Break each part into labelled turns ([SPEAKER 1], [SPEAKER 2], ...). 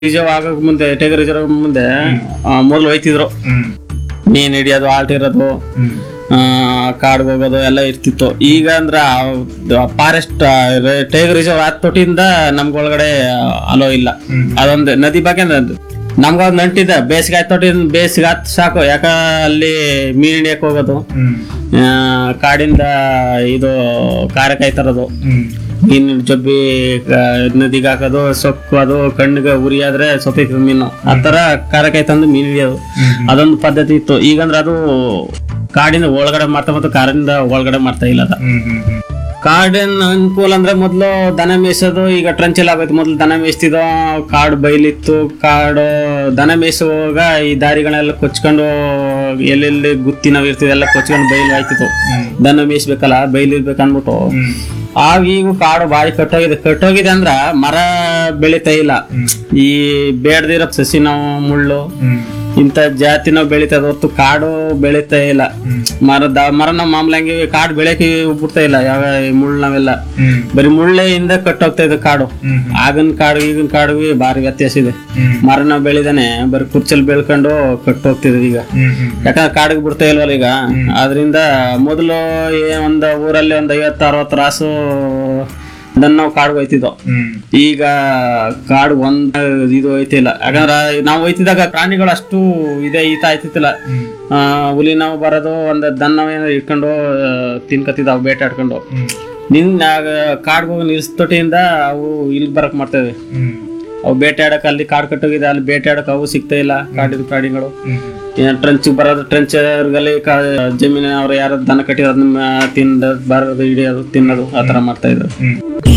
[SPEAKER 1] Reserve ಆಗಕ್ ಮುಂದೆ tiger reserve ಮುಂದೆ ಆ, ಮೊದಲು ಹೋಯ್ತಿದ್ರು
[SPEAKER 2] ಹ್ಮ್
[SPEAKER 1] ಮೀನ್ ಹಿಡಿಯೋದು ಆಲ್ಟ್ ಇರೋದು
[SPEAKER 2] ಹ್ಮ್
[SPEAKER 1] ಆ, ಕಾಡ್ಗ್ ಹೋಗೋದು ಎಲ್ಲ ಇರ್ತಿತ್ತು ಈಗ ಅಂದ್ರ ಫಾರೆಸ್ಟ್ ಟೈಗರ್ ರಿಸರ್ವ್ ಆದ ತೊಟ್ಟಿಂದ ನಮ್ಗ ಒಳಗಡೆ ಅಲೋ ಇಲ್ಲ
[SPEAKER 2] ಹ್ಮ್.
[SPEAKER 1] ಅದೊಂದು ನದಿ ಬಗ್ಗೆ ನಮ್ಗ ಒಂದ್ ನಂಟಿದೆ ಬೇಸಿಗೆ ಆಯ್ತು ತೊಟ್ಟಿಂದ ಬೇಸಿಗೆ ಆತ್ ಸಾಕು ಯಾಕ ಅಲ್ಲಿ ಮೀನ್ ಹಿಡಿಯಕ್ ಹೋಗೋದು
[SPEAKER 2] ಹ್ಮ್
[SPEAKER 1] ಆ, ಕಾಡಿಂದ ಇದು ಕಾರಕಾಯಿ ತರೋದು
[SPEAKER 2] ಹ್ಮ್
[SPEAKER 1] ಮೀನಿನ ಜಬ್ಬಿ ಆ, ನದಿಗೆ ಹಾಕೋದು ಸೊಕ್ಕು ಅದು ಕಣ್ಣಿಗೆ ಉರಿ ಆದ್ರೆ ಸೊತ್ತೈತದ ಮೀನು ಆ ತರ ಕಾರಕಾಯಿ ತಂದು ಮೀನು ಹಿಡಿಯೋದು
[SPEAKER 2] ಹ್ಮ್
[SPEAKER 1] ಅದೊಂದು ಪದ್ಧತಿ ಇತ್ತು ಈಗಂದ್ರೆ ಅದು ಕಾಡಿನ ಒಳಗಡೆ ಮಾಡ್ತಾ ಮತ್ತು ಕಾಡಿಂದ ಒಳಗಡೆ ಮಾಡ್ತಾ ಇಲ್ಲ ಅದ
[SPEAKER 2] ಹ್ಮ್ ಹ್ಮ್ ಹ್ಮ್
[SPEAKER 1] ಕಾಡಿನ ಅನುಕೂಲ ಅಂದ್ರೆ ಮೊದ್ಲು ದನ ಮೇಯ್ಸೋದು ಈಗ ಟ್ರಂಚಲ್ ಆಗೋಯ್ತು ಮೊದ್ಲು ದನ ಮೇಯ್ಸ್ತಿದ್ದೋ ಕಾಡು ಬೈಲಿತ್ತು ಕಾಡು ದನ ಮೇಯ್ಸುವಾಗ ಈ ದಾರಿಗಳೆಲ್ಲ ಕೊಚ್ಕೊಂಡು ಎಲ್ಲೆಲ್ಲಿ ಗುತ್ತಿ ನಾವ್ ಇರ್ತಿದ್ವಿ ಎಲ್ಲ ಕೊಚ್ಕೊಂಡು ಬೈಲು ಆಯ್ತಿತ್ತು
[SPEAKER 2] ಹ್ಮ್
[SPEAKER 1] ದನ ಮೇಯ್ಸ್ಬೇಕಲ್ಲ ಬೈಲು ಇರ್ಬೇಕು ಅಂದ್ಬಿಟ್ಟು
[SPEAKER 2] ಹ್ಮ್
[SPEAKER 1] ಆಗ ಈಗ ಕಾಡು ಬಾರಿ ಕಟ್ಟೋಗಿದೆ ಕಟ್ಟೋಗಿದೆ ಅಂದ್ರ ಮರ ಬೆಳಿತಾ ಇಲ್ಲ
[SPEAKER 2] ಹ್ಮ್
[SPEAKER 1] ಈ ಬೇಡದಿರೋ ಸಸಿ ನಾವು ಮುಳ್ಳು
[SPEAKER 2] ಹ್ಮ್
[SPEAKER 1] ಇಂಥ ಜಾತಿ ನಾವು ಬೆಳಿತದ ಹೊತ್ತು ಕಾಡು ಬೆಳಿತಾ ಇಲ್ಲ
[SPEAKER 2] ಹ್ಮ್
[SPEAKER 1] ಮರದ ಮರ ನಾವು ಮಾಮೂಲಿ ಹಂಗೆ ಕಾಡು ಬೆಳೆಯಕ್ಕೆ ಬಿಡ್ತಾ ಇಲ್ಲ ಯಾವ ಈ ಮುಳ್ಳು ನಾವೆಲ್ಲ
[SPEAKER 2] ಹ್ಮ್
[SPEAKER 1] ಬರೀ ಮುಳ್ಳೆಯಿಂದ ಕಟ್ಟೋಗ್ತಾ ಇದೆ ಕಾಡು
[SPEAKER 2] ಹ್ಮ್
[SPEAKER 1] ಆಗಿನ ಕಾಡು ಈಗಿನ ಕಾಡಿಗೆ ಭಾರಿ ವ್ಯತ್ಯಾಸ ಇದೆ
[SPEAKER 2] ಹ್ಮ್
[SPEAKER 1] ಮರ ನಾವು ಬೆಳಿದಾನೆ ಬರೀ ಕುರ್ಚಲ್ ಬೆಳ್ಕೊಂಡು ಕಟ್ಟೋಗ್ತಿದ್ವಿ ಈಗ
[SPEAKER 2] ಹ್ಮ್ ಹ್ಮ್
[SPEAKER 1] ಯಾಕಂದ್ರೆ ಕಾಡಿಗೆ ಬಿಡ್ತಾ ಇಲ್ವಲ್ಲ ಈಗ ಆದ್ರಿಂದ ಮೊದಲು ಏ- ಒಂದ್ ಊರಲ್ಲಿ ಒಂದ್ ಐವತ್ತು ಅರವತ್ತು ರಾಸು ದನ್ನ ನಾವು ಕಾಡ್ಗೆ ಹೋಯ್ತಿದ್ದೋ
[SPEAKER 2] ಹ್ಮ್
[SPEAKER 1] ಈಗ ಕಾಡು ಒಂದ್ ಇದು ಐತಿಲ್ಲ ಯಾಕಂದ್ರ ನಾವು ಹೋಯ್ತಿದ್ದಾಗ ಪ್ರಾಣಿಗಳು ಅಷ್ಟು ಇದೆ ಈತ ಆಯ್ತಿತ್ತಿಲ್ಲ
[SPEAKER 2] ಹ್ಮ್
[SPEAKER 1] ಆ, ಹುಲಿ ನಾವು ಬರೋದು ಒಂದ್ ದನ್ನ ಏನಾರ ಇಟ್ಕೊಂಡು ಆ, ತಿನ್ಕತ್ತಿದ್ದಾವ ಬೇಟಾಡ್ಕೊಂಡು
[SPEAKER 2] ಹ್ಮ್
[SPEAKER 1] ನಿನ್ ಕಾಡ್ಗೆ ಹೋಗಿ ನಿಲ್ಸ್ತೊಟ್ಟಿಯಿಂದ ಅವು ಇಲ್ಲಿ ಬರಕ್ ಮಾಡ್ತೇವೆ
[SPEAKER 2] ಹ್ಮ್
[SPEAKER 1] ಅವು ಬೇಟೆಯಾಡಕ್ ಅಲ್ಲಿ ಕಾಡ್ ಕಟ್ಟೋಗಿದೆ ಅಲ್ಲಿ ಬೇಟೆಯಾಡಕ್ ಅವು ಸಿಗ್ತಾ ಇಲ್ಲ ಕಾಡಿನ ಪ್ರಾಣಿಗಳು
[SPEAKER 2] ಹ್ಮ್
[SPEAKER 1] ಟ್ರಂಚ್ ಬರೋದು ಟ್ರಂಚ್ ಅವ್ರಿಗಲ್ಲಿ ಜಮೀನ ಅವ್ರು ಯಾರು ದನ ಕಟ್ಟಿರೋ ಅದನ್ನ ತಿಂದ ಬರೋದು ಹಿಡಿಯೋದು ತಿನ್ನೋದು ಆ ತರ ಮಾಡ್ತಾ ಇದ್ರು
[SPEAKER 2] ಹ್ಮ್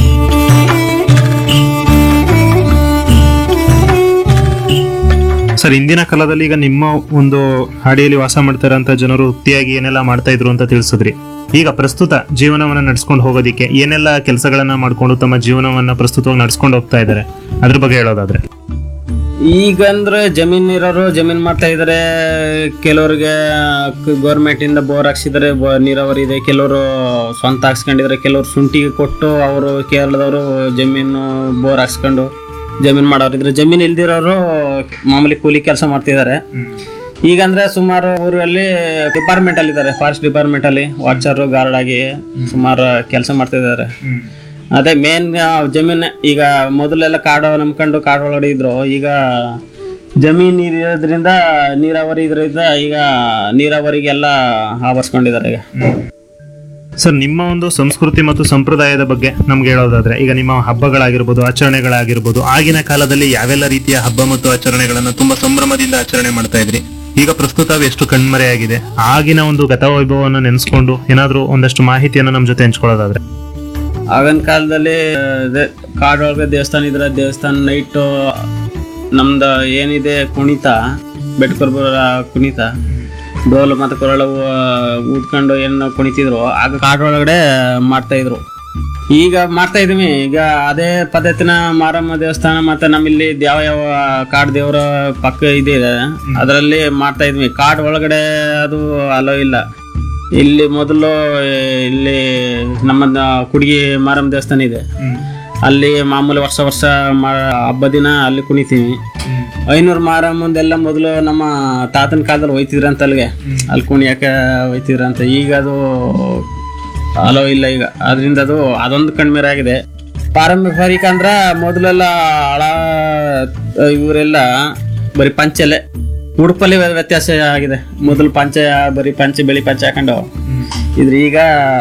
[SPEAKER 2] ಸರ್ ಇಂದಿನ ಕಾಲದಲ್ಲಿ ಈಗ ನಿಮ್ಮ ಒಂದು ಹಾಡಿಯಲ್ಲಿ ವಾಸ ಮಾಡ್ತಾ ಇರೋಂಥ ಜನರು ವೃತ್ತಿಯಾಗಿ ಏನೆಲ್ಲ ಮಾಡ್ತಾ ಇದ್ರು ಅಂತ ತಿಳಿಸಿದ್ರಿ ಈಗ ಪ್ರಸ್ತುತ ಜೀವನವನ್ನ ನಡ್ಸ್ಕೊಂಡು ಹೋಗೋದಿಕ್ಕೆ ಏನೆಲ್ಲ ಕೆಲಸಗಳನ್ನ ಮಾಡ್ಕೊಂಡು ತಮ್ಮ ಜೀವನವನ್ನ ಪ್ರಸ್ತುತವಾಗಿ ನಡ್ಸ್ಕೊಂಡು ಹೋಗ್ತಾ ಇದ್ದಾರೆ ಅದ್ರ ಬಗ್ಗೆ ಹೇಳೋದಾದ್ರೆ
[SPEAKER 1] ಈಗ ಅಂದ್ರೆ ಜಮೀನ್ ಇರೋರು ಜಮೀನ್ ಮಾಡ್ತಾ ಇದಾರೆ ಕೆಲವ್ರಿಗೆ ಗೌರ್ಮೆಂಟ್ ಇಂದ ಬೋರ್ ಹಾಕ್ಸಿದಾರೆ ಬೊ- ನೀರಾವರಿ ಇದೆ ಕೆಲವರು ಸ್ವಂತ ಹಾಕ್ಸ್ಕೊಂಡಿದ್ರೆ ಕೆಲವ್ರು ಶುಂಠಿಗೆ ಕೊಟ್ಟು ಅವರು ಕೇರಳದವರು ಜಮೀನು ಬೋರ್ ಹಾಕ್ಸ್ಕೊಂಡು ಜಮೀನ್ ಮಾಡೋರು ಇದ್ರೆ ಜಮೀನ್ ಇಲ್ದಿರೋರು ಮಾಮೂಲಿ ಕೂಲಿ ಕೆಲಸ ಮಾಡ್ತಿದ್ದಾರೆ ಈಗಂದ್ರೆ ಸುಮಾರು ಊರಲ್ಲಿ ಡಿಪಾರ್ಟ್ಮೆಂಟ್ ಅಲ್ಲಿ ಇದ್ದಾರೆ ಫಾರೆಸ್ಟ್ ಡಿಪಾರ್ಟ್ಮೆಂಟ್ ಅಲ್ಲಿ ವಾಚರ್ ಗಾರ್ಡ್ ಆಗಿ ಸುಮಾರು ಕೆಲಸ ಮಾಡ್ತಿದ್ದಾರೆ ಅದೇ ಮೇನ್ ಜಮೀನ್ ಈಗ ಮೊದಲೆಲ್ಲ ಕಾಡು ನಂಬ್ಕೊಂಡು ಕಾಡು ಒಳಗಡೆ ಇದ್ರು ಈಗ ಜಮೀನ್ ಇರೋದ್ರಿಂದ ನೀರಾವರಿ ಇದರಿಂದ ಈಗ ನೀರಾವರಿಗೆಲ್ಲ ಆವರಿಸ್ಕೊಂಡಿದ್ದಾರೆ ಈಗ
[SPEAKER 2] ಸರ್ ನಿಮ್ಮ ಒಂದು ಸಂಸ್ಕೃತಿ ಮತ್ತು ಸಂಪ್ರದಾಯದ ಬಗ್ಗೆ ನಮ್ಗೆ ಹೇಳೋದಾದ್ರೆ ಈಗ ನಿಮ್ಮ ಹಬ್ಬಗಳಾಗಿರ್ಬೋದು ಆಚರಣೆಗಳಾಗಿರ್ಬೋದು ಆಗಿನ ಕಾಲದಲ್ಲಿ ಯಾವೆಲ್ಲ ರೀತಿಯ ಹಬ್ಬ ಮತ್ತು ಆಚರಣೆಗಳನ್ನ ತುಂಬಾ ಸಂಭ್ರಮದಿಂದ ಆಚರಣೆ ಮಾಡ್ತಾ ಇದ್ರಿ ಈಗ ಪ್ರಸ್ತುತ ಅವು ಎಷ್ಟು ಕಣ್ಮರೆಯಾಗಿದೆ ಆಗಿನ ಒಂದು ಗತವೈಭವವನ್ನು ನೆನೆಸ್ಕೊಂಡು ಏನಾದ್ರೂ ಒಂದಷ್ಟು ಮಾಹಿತಿಯನ್ನು ನಮ್ಮ ಜೊತೆ ಹಂಚ್ಕೊಳ್ಳೋದಾದ್ರೆ
[SPEAKER 1] ಆಗಿನ ಕಾಲದಲ್ಲಿ ಅದೇ ಕಾಡೊಳಗೆ ದೇವಸ್ಥಾನ ಇದ್ರೆ ದೇವಸ್ಥಾನ ನೈಟು ನಮ್ದು ಏನಿದೆ ಕುಣಿತ ಬೆಟ್ಕೊರ್ಬರ ಕುಣಿತ ಡೋಲು ಮತ್ತು ಕೊರಳವು ಊದ್ಕೊಂಡು ಏನು ಕುಣಿತಿದ್ರು ಆಗ ಕಾಡೊಳಗಡೆ ಮಾಡ್ತಾ ಇದ್ರು ಈಗ ಮಾಡ್ತಾ ಇದೀವಿ ಈಗ ಅದೇ ಪದ್ಧತಿನ ಮಾರಮ್ಮ ದೇವಸ್ಥಾನ ಮತ್ತೆ ನಮ್ಮಲ್ಲಿ ಯಾವ ಯಾವ ಕಾಡು ದೇವರ ಪಕ್ಕ ಇದೆ ಅದರಲ್ಲಿ ಮಾಡ್ತಾ ಇದ್ವಿ ಕಾಡು ಒಳಗಡೆ ಅದು ಅಲೋ ಇಲ್ಲ ಇಲ್ಲಿ ಮೊದಲು ಇಲ್ಲಿ ನಮ್ಮ ಕುಡ್ಗಿ ಮಾರಮ್ಮ ದೇವಸ್ಥಾನ ಇದೆ ಅಲ್ಲಿ ಮಾಮೂಲಿ ವರ್ಷ ವರ್ಷ ಮಾ- ಹಬ್ಬ ದಿನ ಅಲ್ಲಿ ಕುಣಿತೀವಿ ಐನೂರು ಮಾರಮ್ಮಂದೆಲ್ಲ ಮೊದಲು ನಮ್ಮ ತಾತನ ಕಾಲದಲ್ಲಿ ಹೋಯ್ತಿದ್ರಂತ ಅಲ್ಲಿಗೆ ಅಲ್ಲಿ ಕುಣಿಯಕ್ಕೆ ಹೋಯ್ತಿದ್ರಂತ ಈಗ ಅದು ಅಲೋ ಇಲ್ಲ ಈಗ ಅದರಿಂದ ಅದು ಅದೊಂದು ಕಣ್ಮೀರ ಆಗಿದೆ ಪಾರಂಪರಿಕ ಅಂದ್ರ ಮೊದಲೆಲ್ಲ ಹಳ ಇವರೆಲ್ಲ ಬರೀ ಪಂಚಲೆ ಉಡುಪಲ್ಲಿ ವ್ಯ- ವ್ಯತ್ಯಾಸ ಆಗಿದೆ ಮೊದಲು ಪಂಚೆ ಬರೀ ಪಂಚೆ ಬಿಳಿ ಪಂಚೆ ಹಾಕೊಂಡು ಇದ್ರ ಈಗ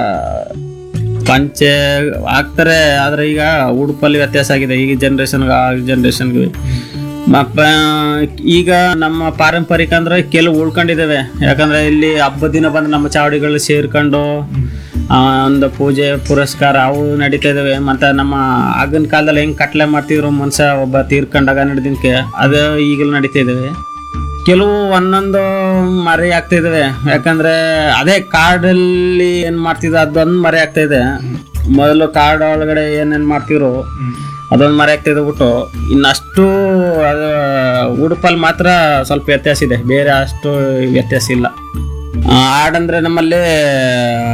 [SPEAKER 1] ಪಂಚೆ ಹಾಕ್ತಾರೆ ಆದ್ರೆ ಈಗ ಉಡುಪಲ್ಲಿ ವ್ಯತ್ಯಾಸ ಆಗಿದೆ ಈಗ ಜನ್ರೇಷನ್ಗೆ ಆ ಜನ್ರೇಷನ್ಗೆ ಮತ್ತ ಈಗ ನಮ್ಮ ಪಾರಂಪರಿಕ ಅಂದ್ರೆ ಕೆಲವು ಉಳ್ಕೊಂಡಿದ್ದಾವೆ ಯಾಕಂದ್ರೆ ಇಲ್ಲಿ ಹಬ್ಬದ ದಿನ ಬಂದು ನಮ್ಮ ಚಾವಡಿಗಳು ಸೇರ್ಕೊಂಡು ಆ, ಒಂದು ಪೂಜೆ ಪುರಸ್ಕಾರ ಅವು ನಡೀತಾ ಇದಾವೆ ಮತ್ತೆ ನಮ್ಮ ಆಗಿನ ಕಾಲದಲ್ಲಿ ಹೆಂಗ್ ಕಟ್ಲೆ ಮಾಡ್ತಿದ್ರು ಮನುಷ್ಯ ಒಬ್ಬ ತೀರ್ಕೊಂಡಾಗ ನಡೆದಿನ್ಕೆ ಅದು ಈಗಲೂ ನಡೀತಾ ಇದಾವೆ ಕೆಲವು ಒಂದೊಂದು ಮರೆ ಆಗ್ತಾ ಇದಾವೆ ಯಾಕಂದ್ರೆ ಅದೇ ಕಾಡಲ್ಲಿ ಏನ್ ಮಾಡ್ತಿದ್ರು ಅದೊಂದು ಮರೆ ಆಗ್ತಾ ಇದೆ ಮೊದಲು ಕಾಡು ಒಳಗಡೆ ಏನೇನ್ ಮಾಡ್ತಿದ್ರು ಅದೊಂದು ಮರೆ ಆಗ್ತಾ ಇದೆ ಬಿಟ್ಟು ಇನ್ನಷ್ಟು ಅದು ಉಡುಪಲ್ಲಿ ಮಾತ್ರ ಸ್ವಲ್ಪ ವ್ಯತ್ಯಾಸ ಇದೆ ಬೇರೆ ಅಷ್ಟು ವ್ಯತ್ಯಾಸ ಇಲ್ಲ ಆ, ಹಾಡಂದ್ರೆ ನಮ್ಮಲ್ಲಿ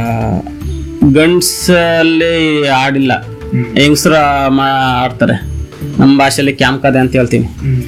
[SPEAKER 1] ಗಂಡ್ಸಲ್ಲಿ ಹಾಡಿಲ್ಲ ಹೆಂಗಸ್ರ ಆಡ್ತಾರೆ ನಮ್ಮ ಭಾಷೆಯಲ್ಲಿ ಕ್ಯಾಂಪ್ ಕದೆ ಅಂತ ಹೇಳ್ತೀನಿ